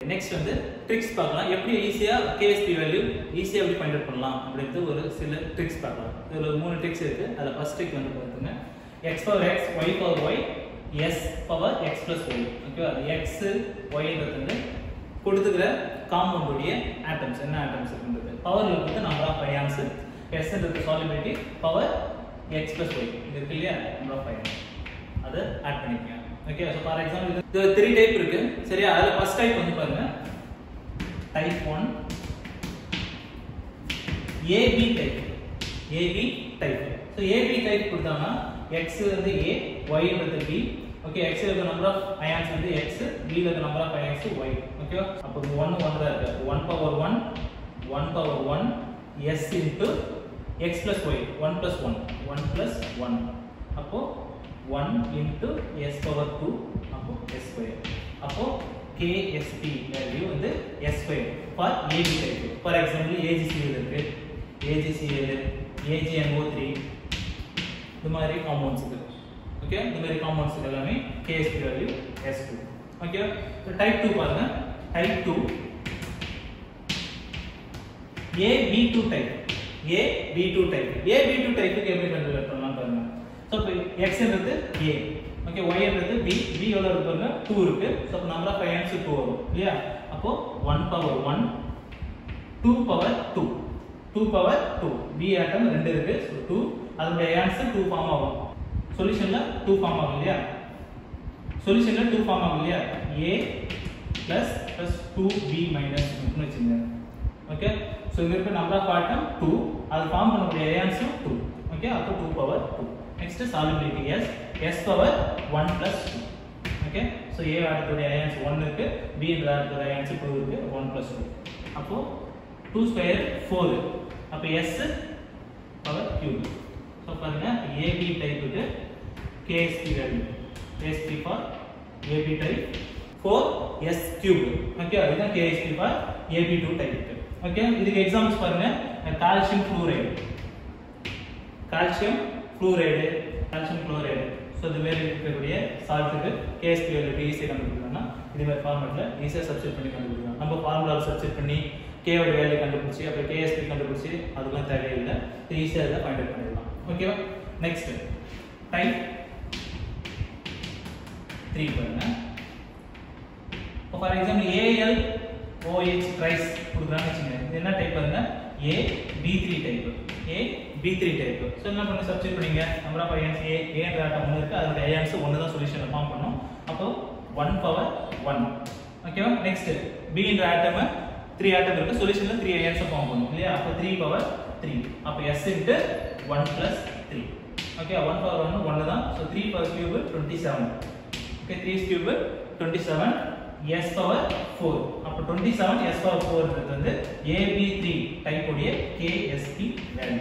Next வந்து tricks பார்க்கலாம் எப்படி ஈஸியாக கேஎஸ்பி வேல்யூ ஈஸியாக எப்படி ஃபைண்ட் அவுட் பண்ணலாம் அப்படின்ட்டு ஒரு சில ட்ரிக்ஸ் பார்க்கலாம் இதில் ஒரு மூணு ட்ரிக்ஸ் இருக்குது அதில் ஃபர்ஸ்ட் ட்ரிக் வந்து பார்த்துங்க x power x y power y s power x plus y ஓகேவா அது எக்ஸ் ஒய்ன்றது வந்து கொடுத்துக்கிற காம்பவுண்டுடைய ஆட்டம்ஸ் என்ன ஆட்டம்ஸ் இருக்குன்றது பவர் வந்து நம்பர் ஆஃப் அயான்ஸ் எஸ்ன்றது solubility power x plus y இது இருக்கு இல்லையா நம்பர் ஆஃப் அயான்ஸ் அதை ஆட் பண்ணிக்கங்க ஓகே ஸோ ஃபார் எக்ஸாம்பிள் இது த்ரீ டைப் இருக்கு சரியா அதில் ஃபர்ஸ்ட் டைப் வந்து பாருங்க type one AB type AB type so AB type கொடுத்தாங்கன்னா எக்ஸ் வந்து ஏ ஒய்ன்றது பி ஓகே எக்ஸ் இருக்க நம்பர் ஆஃப் அயான்ஸ் வந்து எக்ஸ் பி இருக்க number of ions y okay அப்போ ஒன் ஒன் தான் இருக்கு one power one one power one s into x plus y one plus one one plus one அப்போ one into s power two அப்போ s square அப்போ KSP value வந்து s square for AB type for example AGCL இருக்கு AGCL AGNO three இது மாதிரி compounds இருக்கு okay இந்த மாதிரி காம்பவுண்ட்ஸ் எல்லாமே KSP value s two okay type two பாருங்க type two A B two type A B two type A B two டைப்புக்கு எப்படி கண்டுபிடிட் பண்ணலாம் பாருங்க ஸோ இப்போ எக்ஸ்ன்றது ஏ ஓகே ஒய்ன்றது பி பி எவ்வளோ இருக்கு பாருங்க டூ இருக்கு ஸோ அப்போ நம்பர் ஆஃப் அயன்ஸ் டூ வரும் இல்லையா அப்போ one power one two power two two power two B atom ரெண்டு இருக்கு ஸோ டூ அதனுடைய அயன்ஸ் டூ ஃபார்ம் ஆகும் சொல்யூஷன்ல டூ ஃபார்ம் ஆகும் இல்லையா சொல்யூஷன்ல டூ ஃபார்ம் ஆகும் இல்லையா A plus plus two B minus வச்சுங்க ஓகே ஸோ இங்க இருக்க நம்பர் ஆஃப் ஆட்டம் டூ அது ஃபார்ம் பண்ணக்கூடிய அயன்ஸும் டூ ஓகே அப்போ two power two next solubility s s power one plus two okay so A ஆட்டத்துடைய அயன்ஸ் ஒன் இருக்கு B என்ற ஆட்டத்துடைய அயன்ஸ் டூ இருக்கு ஒன் பிளஸ் டூ அப்போ டூ ஸ்கொயர் ஃபோர் அப்போ எஸ் பவர் கியூப் ஸோ பாருங்க AB டைப்புக்கு KSP value KSP for AB type four s cube okay அதுதான் KSP for AB two type okay இதுக்கு எக்ஸாம்பிள்ஸ் பாருங்க calcium fluoride calcium fluoride calcium chloride so இது மாதிரி இருக்கக்கூடிய சால்ட்டுக்கு கேஎஸ்பி வேல்யூ ஈஸியாக கண்டுபிடிக்கணும்னா இது மாதிரி ஃபார்மேட்டில் ஈஸியாக சப்ஸ்டிட் பண்ணி கண்டுபிடிக்கலாம் நம்ம ஃபார்முலாவில் சப்ஸ்டிட் பண்ணி கேவோட வேல்யூ கண்டுபிடிச்சி அப்புறம் கேஎஸ்பி கண்டுபிடிச்சி அதுக்கெல்லாம் தேவையில்லை ஈஸியாக இதை ஃபைண்ட் அவுட் பண்ணிடலாம் ஓகேவா நெக்ஸ்ட் டைப் த்ரீ பாருங்க இப்போ for example AL OH thrice கொடுக்குறான்னு வச்சுங்க இது என்ன டைப் பாருங்க A B three type A B three type so என்ன பண்ணி சப்ஸ்டிட் பண்ணீங்க நம்பர் ஆஃப் அயன்ஸ் ஏ ஏன்ற ஆட்டம் ஒன்று இருக்குது அதோட அயன்ஸ் ஒன்று தான் சொல்யூஷன் ஃபார்ம் பண்ணும் அப்போ ஒன் பவர் ஒன் ஓகேவா நெக்ஸ்ட் பின்ற ஆட்டமை த்ரீ ஆட்டம் இருக்கு சொல்யூஷன்ல த்ரீ அயன்ஸ் ஃபார்ம் பண்ணும் இல்லையா அப்போ த்ரீ பவர் த்ரீ அப்போ s into one plus three okay one power one ஒன்று தான் so three power cube twenty seven okay three cube twenty seven s power four அப்போ twenty seven s power ஃபோர்ன்றது வந்து AB three type உடைய KSP value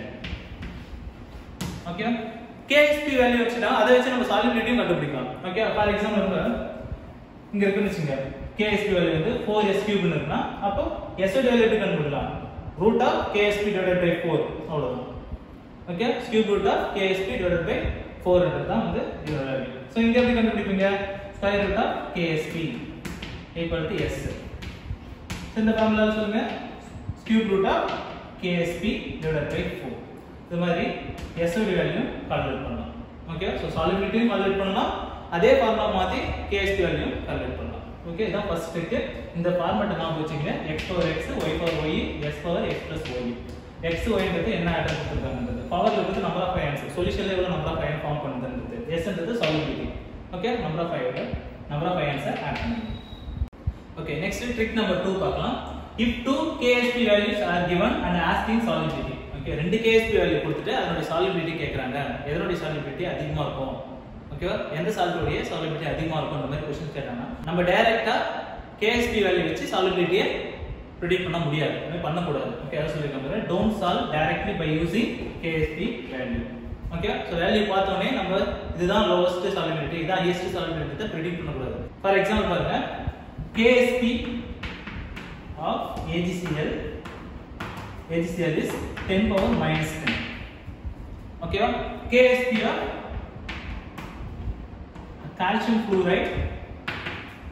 okay KSP value வச்சுட்டா அதை வச்சு நம்ம சாலிபிலிட்டியும் கண்டுபிடிக்கலாம் ஓகே ஃபார் எக்ஸாம்பிள் இங்க இருக்குன்னு வச்சுங்க கேஎஸ்பி வேல்யூ வந்து ஃபோர் எஸ் கியூப்னு இருக்குன்னா அப்போ எஸ் வேல்யூ எப்படி கண்டுபிடிக்கலாம் root of KSP divided by four அவ்வளவுதான் okay cube root of KSP divided by ஃபோர்ன்றது தான் வந்து இதோட வேல்யூ ஸோ இங்க எப்படி கண்டுபிடிப்பீங்க square root of KSP equal to s இந்த ஃபார்முலா சொல்லுங்க cube root of KSP divided by four இது மாதிரி எஸ் உடைய வேல்யூ கால்குலேட் பண்ணலாம் ஓகே ஸோ சாலிபிலிட்டியும் கால்குலேட் பண்ணலாம் அதே ஃபார்முலா மாற்றி கேஎஸ்பி வேல்யூ கால்குலேட் பண்ணலாம் ஓகே இதான் ஃபர்ஸ்ட் ஸ்டெப் இந்த ஃபார்மேட்டை நான் வச்சுங்க x power x y power y s power x plus y x ஒய்ன்றது என்ன ஆட்டம் கொடுத்துருக்காங்கன்றது பவர் இருக்கிறது நம்பர் ஆஃப் அயன்ஸ் சொல்யூஷன்ல எவ்வளோ நம்பர் ஆஃப் அயன் ஃபார்ம் பண்ணுதுன்றது எஸ்ன்றது solubility okay number of ion number of அயன்ஸை ஆட் பண்ணுங்க okay next trick number two பார்க்கலாம் if two KSP values are given and asking solubility okay ரெண்டு KSP value கொடுத்துட்டு அதனுடைய சாலிபிலிட்டி கேட்குறாங்க எதனுடைய சாலிபிலிட்டி அதிகமாக இருக்கும் ஓகேவா எந்த சால்ட்டுடைய சாலிபிலிட்டி அதிகமாக இருக்கும்ன்ற மாதிரி கொஸ்டின் கேட்டாங்கன்னா நம்ம டைரக்டா கேஎஸ்பி வேல்யூ வச்சு சாலிபிலிட்டியை ப்ரிடிக்ட் பண்ண முடியாது அதுமாதிரி பண்ணக்கூடாது ஓகே அதை சொல்லியிருக்காங்க don't solve directly by using KSP value okay so value பார்த்தோன்னே நம்ம இதுதான் லோவஸ்ட் சாலிபிலிட்டி இதான் ஹையஸ்ட் சாலிபிலிட்டி ப்ரிடிக்ட் பண்ணக்கூடாது ஃபார் எக்ஸாம்பிள் பாருங்க KSP of AGCL AgCl is 10 power minus 10. Okay, KSP of calcium fluoride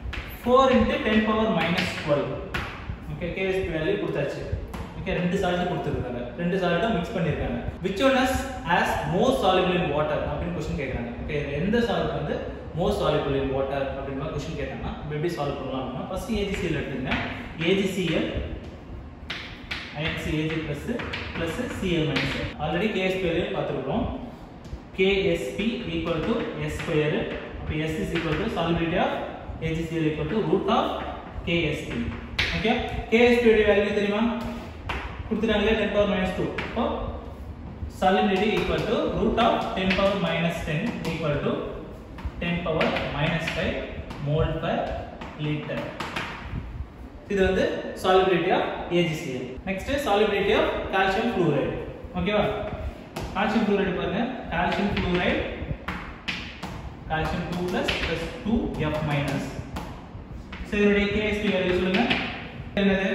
four into ten power minus twelve okay KSP value கொடுத்தாச்சு okay ரெண்டு salt கொடுத்துருக்காங்க ரெண்டு சால்ட்டை மிக்ஸ் பண்ணியிருக்காங்க which one has as most soluble in water அப்படின்னு question கேட்குறாங்க ஓகே எந்த சால்ட் வந்து மோஸ்ட் சாலிபிள் இன் வாட்டர் அப்படின்னு கொஸ்டின் கேட்டாங்கன்னா இப்போ எப்படி சால்வ் பண்ணலாம் அப்படின்னா ஃபர்ஸ்ட் ஏஜிசிஎல் எடுத்துங்க ஏஜிசிஎல் ஐஎன்சிஏஜி plus plus CL minus already KSP value பார்த்துருக்கோம் KSP equal to s square அப்போ s is equal to solubility of AGCL equal to root of KSP okay KSP உடைய வேல்யூ தெரியுமா கொடுத்துட்டாங்களே ten power minus two அப்போ salinity equal to root of 10 power minus 10 equal to 10 power minus 5 mole per liter இது வந்து solubility of AgCl next solubility of calcium fluoride ஓகேவா calcium fluoride பாருங்க calcium fluoride calcium 2 plus plus 2 F minus so இதனுடைய KSP value சொல்லுங்க என்னது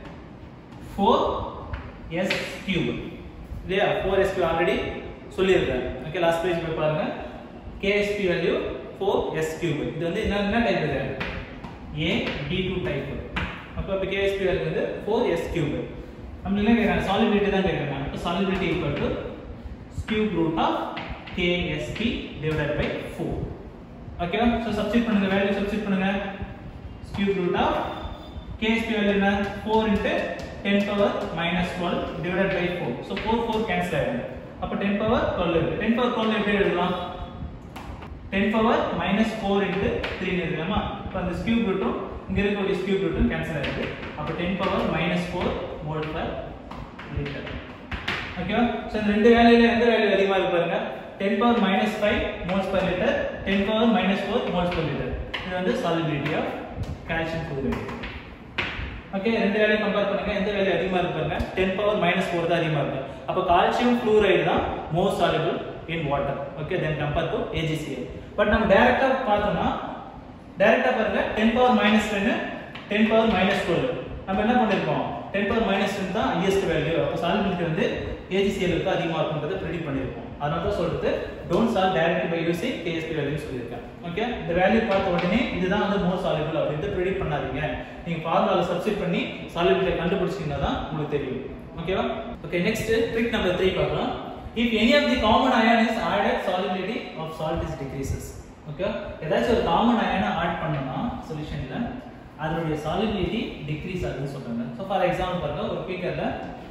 4 S cube இல்லையா 4 SP ஆல்ரெடி சொல்லியிருக்கேன் ஓகே லாஸ்ட் பேஜ் போய் பாருங்க KSP வேல்யூ 4 S cube இது வந்து என்ன என்ன டைப் இது A D2 டைப் அப்போ இப்போ KSP வேல்யூ வந்து 4 S cube நம்ம என்ன கேக்குறாங்க சாலிபிலிட்டி தான் கேக்குறாங்க அப்போ solubility equal to cube root of KSP divided by 4 ஓகேவா சோ சப்ஸ்டிட் பண்ணுங்க வேல்யூ சப்ஸ்டிட் பண்ணுங்க cube root of KSP value என்ன 4 into 10 power minus 12 divided by 4 so 4 4 cancel ஆயிடும் அப்ப 10 power 12 இருக்கு 10 power 12 எப்படி எழுதலாம் 10 power minus 4 into 3 னு எழுதலாமா அப்ப அந்த cube root-உம் இங்க இருக்கக்கூடிய cube root-உம் cancel ஆயிடுது அப்ப 10 power minus 4 mole per liter ஓகேவா சோ இந்த ரெண்டு வேல்யூல எந்த வேல்யூ அதிகமா இருக்கு பாருங்க 10 power minus 5 moles per liter 10 power minus 4 moles per liter இது வந்து solubility of calcium fluoride okay ரெண்டு வேலையை கம்பேர் பண்ணுங்க எந்த வேல்யூ அதிகமா இருக்கு பாருங்க 10 பவர் மைனஸ் ஃபோர் தான் அதிகமா இருக்கு அப்போ கால்சியம் ஃப்ளூரைடு தான் most soluble in water okay then compare to AgCl but நம்ம டைரக்டா பார்த்தோம்னா டைரக்டா பாருங்க 10 power minus ten ten power minus twelve நம்ம என்ன பண்ணிருக்கோம் 10 பவர் மைனஸ் டென் தான் ஹையஸ்ட் வேல்யூ அப்போ சாலிபிலிட்டி வந்து ஏஜிசிஎலுக்கு அதிகமாக இருக்குன்றதை ப்ரெடிக்ட் பண்ணியிருக்கோம் அதனால தான் சொல்றது don't solve directly by using KSP value சொல்லியிருக்கேன் ஓகே இந்த வேல்யூ பார்த்த உடனே இதுதான் வந்து மோஸ்ட் சாலிபிள் அப்படின்ட்டு ப்ரெடிக்ட் பண்ணாதீங்க நீங்க ஃபார்முலால சப்ஸ்டிட் பண்ணி சாலிபிலிட்டியை கண்டுபிடிச்சீங்கன்னா தான் உங்களுக்கு தெரியும் ஓகேவா ஓகே நெக்ஸ்ட் ட்ரிக் நம்பர் 3 பார்க்கலாம் if any of the common ion is added solubility of salt is decreases okay ஏதாச்சும் ஒரு காமன் அயனை ஆட் பண்ணோம்னா சொல்யூஷன்ல அதனுடைய சாலிபிலிட்டி டிக்ரீஸ் ஆகுதுன்னு சொல்றாங்க ஸோ ஃபார் எக்ஸாம்பிள் பாருங்க ஒரு பீக்கர்ல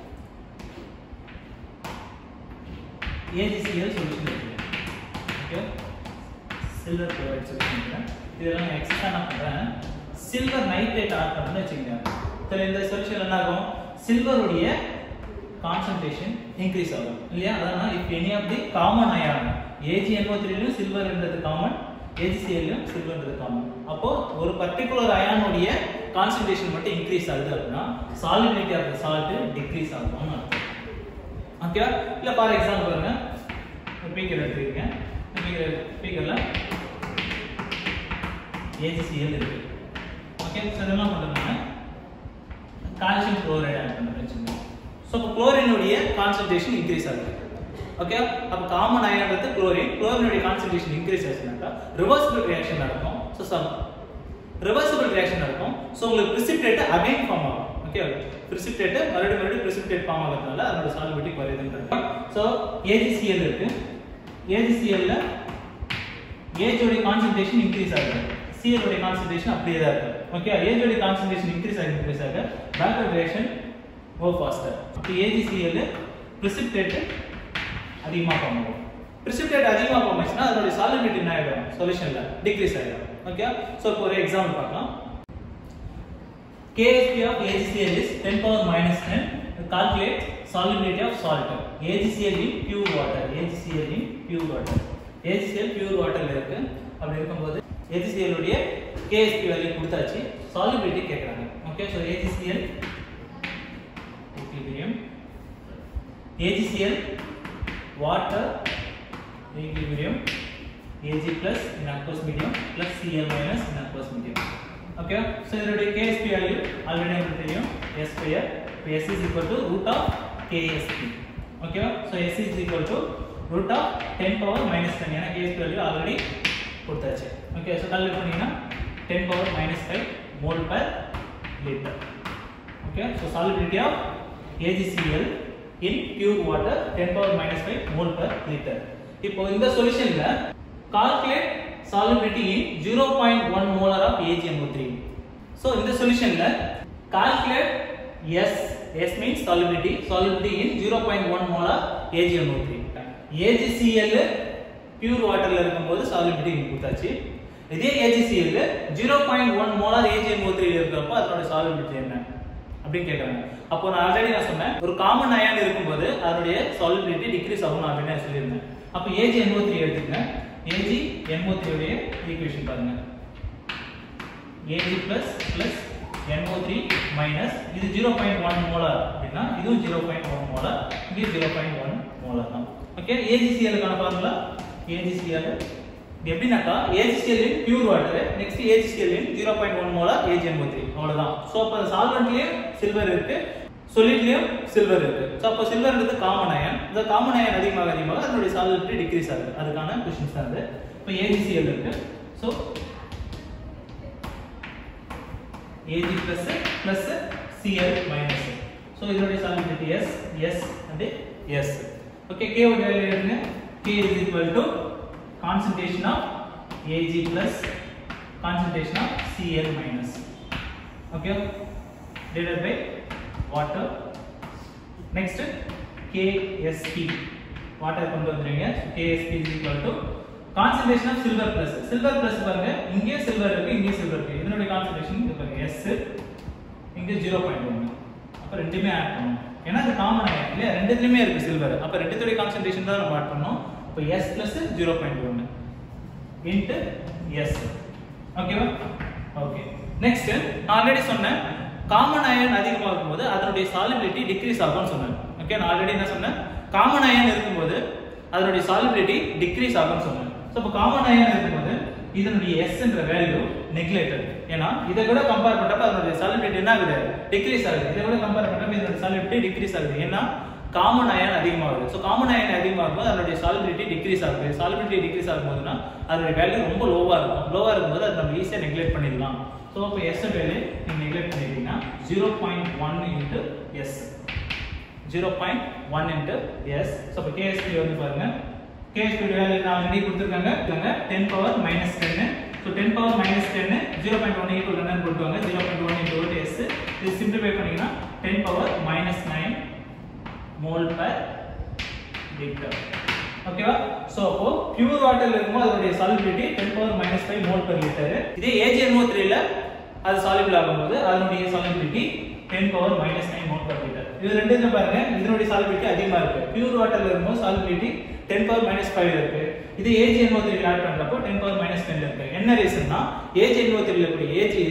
ஏஜிசிஎல் சொல்யூஷன் இருக்கு ஓகே சில்வர் குளோரைட் சொல்யூஷன் இதெல்லாம் நான் எக்ஸ்ட்ரா நான் பண்றேன் சில்வர் நைட்ரேட் ஆட் பண்ணணும்னு வச்சுக்கோங்க இதில் இந்த சொல்யூஷன் என்ன ஆகும் சில்வருடைய கான்சன்ட்ரேஷன் இன்க்ரீஸ் ஆகும் இல்லையா அதான் if any of the common ion ஏஜிஎன்ஓ த்ரீலையும் சில்வர்ன்றது காமன் ஏஜிசிஎல்லையும் சில்வர்ன்றது காமன் அப்போ ஒரு பர்டிகுலர் அயானுடைய கான்சன்ட்ரேஷன் மட்டும் இன்க்ரீஸ் ஆகுது அப்படின்னா solubility of the salt decrease ஆகும்னு அர்த்தம் ஓகே இல்ல ஃபார் எக்ஸாம்பிள் பாருங்க ஒரு பீக்கர் எடுத்துக்கங்க பீக்கர் பீக்கர்ல ஏஜிசிஎல் இருக்கு ஓகே ஸோ இதெல்லாம் பண்ணுறாங்க கால்சியம் குளோரைடு ஆட் பண்ண வச்சுக்கோங்க ஸோ இப்போ குளோரினுடைய கான்சன்ட்ரேஷன் இன்க்ரீஸ் ஆகுது ஓகே அப்போ காமன் அயன்றது குளோரின் குளோரினுடைய கான்சன்ட்ரேஷன் இன்க்ரீஸ் ஆச்சுனாக்கா ரிவர்சிபிள் ரியாக்ஷன் நடக்கும் ஸோ சம் ரிவர்சிபிள் ரியாக்ஷன் நடக்கும் ஸோ உங்களுக்கு பிரிசிப்டேட் அகைன் ஃபார்ம் ஆகும் ஓகே பிரிசிப்டேட் மறுபடியும் மறுபடியும் பிரிசிப்டேட் ஃபார்ம் ஆகிறதுனால அதோட சாலிபிலிட்டி குறையுதுன்றது ஸோ ஏஜிசிஎல் இருக்கு ஏஜிசிஎல்ல ஏஜோட கான்சன்ட்ரேஷன் இன்க்ரீஸ் ஆகுது சிஎல் உடைய கான்சன்ட்ரேஷன் அப்படியே தான் இருக்கு ஓகே ஏஜ் உடைய கான்சன்ட்ரேஷன் இன்க்ரீஸ் ஆகி இன்க்ரீஸ் ஆக பேக்வர்ட் ரியாக்ஷன் கோ ஃபாஸ்டர் அப்போ ஏஜிசிஎல் பிரிசிப்டேட் அதிகமாக ஃபார்ம் ஆகும் பிரிசிப்டேட் அதிகமாக ஃபார்ம் ஆச்சுன்னா அதோட சாலிபிலிட்டி என்ன ஆகிடும் சொல்யூஷன்ல டிக்ரீஸ் ஆகிடும் ஓகே ஸோ இப்போ ஒரு எக்ஸாம்பிள் பார்க்கலாம் KSP of AgCl is 10 power minus 10. Calculate solubility of salt. AgCl in pure water. AgCl in pure water. AgCl pure water இருக்கு அப்படி இருக்கும்போது AgCl உடைய KSP வேல்யூ கொடுத்தாச்சு solubility கேக்குறாங்க okay so AgCl equilibrium AgCl water equilibrium Ag plus in aqueous medium plus Cl minus in aqueous medium okay so இதனுடைய KSP value already நமக்கு தெரியும் S square இப்போ S is equal to root of KSP ஓகேவா so S is equal to root of ten power minus ten ஏன்னா KSP value already கொடுத்தாச்சு okay so calculate பண்ணீங்கன்னா 10 power minus 5 mole per liter. Okay, so solubility of AgCl in pure water 10 power minus 5 mole per liter. இப்போ இந்த சொல்யூஷன்ல calculate solubility in 0.1 molar of AgNO3. So இந்த சொல்யூஷன்ல calculate S S means solubility solubility in 0.1 molar AgNO3. AgCl pure வாட்டர்ல இருக்கும்போது solubility இங்க கொடுத்தாச்சு இதே AgCl 0.1 மோலார் AgNO3 இருக்கிறப்போ அதோட solubility என்ன அப்படின்னு கேட்கறாங்க அப்போ நான் ஆல்ரெடி நான் சொன்னேன் ஒரு காமன் அயான் இருக்கும்போது அதனுடைய solubility டிக்ரீஸ் ஆகும் அப்படின்னு நான் சொல்லியிருந்தேன் அப்போ AgNO3 எடுத்துக்கங்க AgNO3 உடைய ஈக்குவேஷன் பாருங்க Ag plus plus NO3 minus இது 0.1 மோலார் அப்படின்னா இதுவும் 0.1 மோலார் இது 0.1 மோலார் தான் ஓகே AgCl க்கான ஃபார்முலா AgCl இது எப்படின்னாக்கா AgCl in pure water next AgCl in 0.1 molar AgNO3 அவ்வளவுதான் சோ அப்ப சால்வெண்ட்லயும் சில்வர் இருக்கு சொல்யூட்லயும் சில்வர் இருக்கு சோ அப்ப சில்வர்ன்றது காமன் அயன் இந்த காமன் அயன் அதிகமாக அதிகமாக அதனுடைய சால்வெண்டி டிக்ரீஸ் ஆகுது அதுக்கான கொஸ்டின்ஸ் தான் இது இப்போ AgCl இருக்கு so Ag plus plus Cl minus. So இதனுடைய solubility S, S and S. Okay, K உடைய வேல்யூ எடுங்க. K is equal to concentration of Ag plus concentration of Cl minus. Okay, divided by water. Next, KSP. Water கொண்டு வந்துருங்க. KSP is equal to concentration of silver plus silver plus பாருங்க இங்கே silver இருக்கு இங்கே silver இருக்கு இதனுடைய concentration இங்க பாருங்க எஸ் இங்க ஜீரோ பாயிண்ட் ஒன் அப்ப ரெண்டுமே ஆட் பண்ணணும் ஏன்னா அது காமன் ஆகும் இல்லையா ரெண்டுத்துலயுமே இருக்கு சில்வர் அப்ப ரெண்டுத்துடைய கான்சன்ட்ரேஷன் தான் நம்ம ஆட் பண்ணணும் அப்ப S plus zero point one into S ஓகேவா ஓகே நெக்ஸ்ட் நான் ஆல்ரெடி சொன்னேன் காமன் அயன் அதிகமாகும் போது அதனுடைய சாலிபிலிட்டி டிக்ரீஸ் ஆகும்னு சொன்னேன் ஓகே நான் ஆல்ரெடி என்ன சொன்னேன் காமன் அயன் இருக்கும்போது அதனுடைய சாலிபிலிட்டி டிக்ரீஸ் ஆகும்னு சொன்னேன் ஸோ இப்போ காமன் அயன் இருக்கும்போது இதனுடைய எஸ் என்ற வேல்யூ நெக்லேட்டட் ஏன்னா இதை கூட கம்பேர் பண்றப்ப அதனுடைய சாலிபிலிட்டி என்ன ஆகுது டிக்ரீஸ் ஆகுது இதை கூட கம்பேர் பண்றப்ப இதனுடைய சாலிபிலிட்டி டிக்ரீஸ் ஆகுது ஏன்னா காமன் அயன் அதிகமாகுது ஸோ காமன் அயன் அதிகமாகும் போது அதனுடைய சாலிபிலிட்டி டிக்ரீஸ் ஆகுது சாலிபிலிட்டி டிக்ரீஸ் ஆகும்போதுனா அதனுடைய வேல்யூ ரொம்ப லோவா இருக்கும் லோவா இருக்கும்போது அதை நம்ம ஈஸியாக நெக்லெக்ட் பண்ணிடலாம் ஸோ இப்போ எஸ் வேல்யூ நீங்க நெக்லெக்ட் பண்ணிட்டீங்கன்னா zero point one into S zero point one into S so இப்போ கேஎஸ்பி வந்து பாருங்க கேஎஸ்பி வேல்யூ நான் ரெடி கொடுத்துருக்காங்க டென் பவர் மைனஸ் டென்னு ஸோ டென் பவர் மைனஸ் டென்னு ஜீரோ பாயிண்ட் ஒன் ஈக்குவல் என்னன்னு கொடுத்துவாங்க zero point one into S இது சிம்பிளிஃபை பண்ணீங்கன்னா ten power minus nine mole per litre ஓகேவா சோ அப்போ பியூர் வாட்டர்ல இருக்கும்போது அதோடைய solubility ten power minus five mole per litre இதே ஏஜிஎன்ஓ த்ரீல அது சாலிபிள் ஆகும்போது அதனுடைய solubility ten power minus nine mole per litre இது ரெண்டு இதுல பாருங்க இதனுடைய சாலிபிலிட்டி அதிகமா இருக்கு பியூர் வாட்டர்ல இருக்கும்போது solubility ten power minus five இருக்கு இது ஏஜிஎன்ஓ த்ரீல ஆட் பண்றப்போ டென் பவர் மைனஸ் டென் இருக்கு என்ன ரீசன்னா ஏஜிஎன்ஓ த்ரீல கூடிய ஏஜி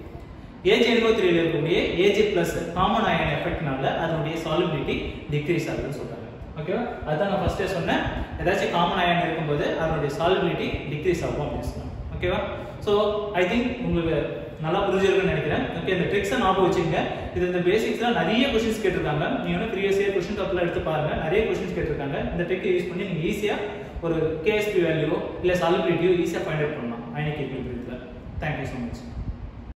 ஏஜ் எண்போ த்ரீல இருக்கக்கூடிய ஏஜ் பிளஸ் காமன் அயன் எஃபெக்ட்னால அதனுடைய சாலிபிலிட்டி டிக்ரீஸ் ஆகுதுன்னு சொல்றாங்க ஓகேவா அதான் நான் ஃபர்ஸ்டே சொன்னேன் ஏதாச்சும் காமன் அயன் இருக்கும்போது அதனுடைய சாலிபிலிட்டி டிக்ரீஸ் ஆகும் அப்படின்னு சொன்னேன் ஓகேவா ஸோ ஐ திங்க் உங்களுக்கு நல்லா புரிஞ்சிருக்குன்னு நினைக்கிறேன் ஓகே இந்த ட்ரிக்ஸை ஞாபகம் வச்சுங்க இது இந்த பேசிக்ஸ்ல நிறைய கொஸ்டின்ஸ் கேட்டிருக்காங்க நீங்க வந்து ப்ரீவியஸ் இயர் கொஸ்டின் பேப்பர்ல எடுத்து பாருங்க நிறைய கொஸ்டின்ஸ் கேட்டிருக்காங்க இந்த ட்ரிக்கை யூஸ் பண்ணி நீங்க ஈஸியா ஒரு கேஎஸ்பி வேல்யூ இல்ல சாலிபிலிட்டியோ ஈஸியா ஃபைண்ட் அவுட் பண்ணலாம் ஐனிக் கேபிள் தேங்க்யூ ஸோ மச்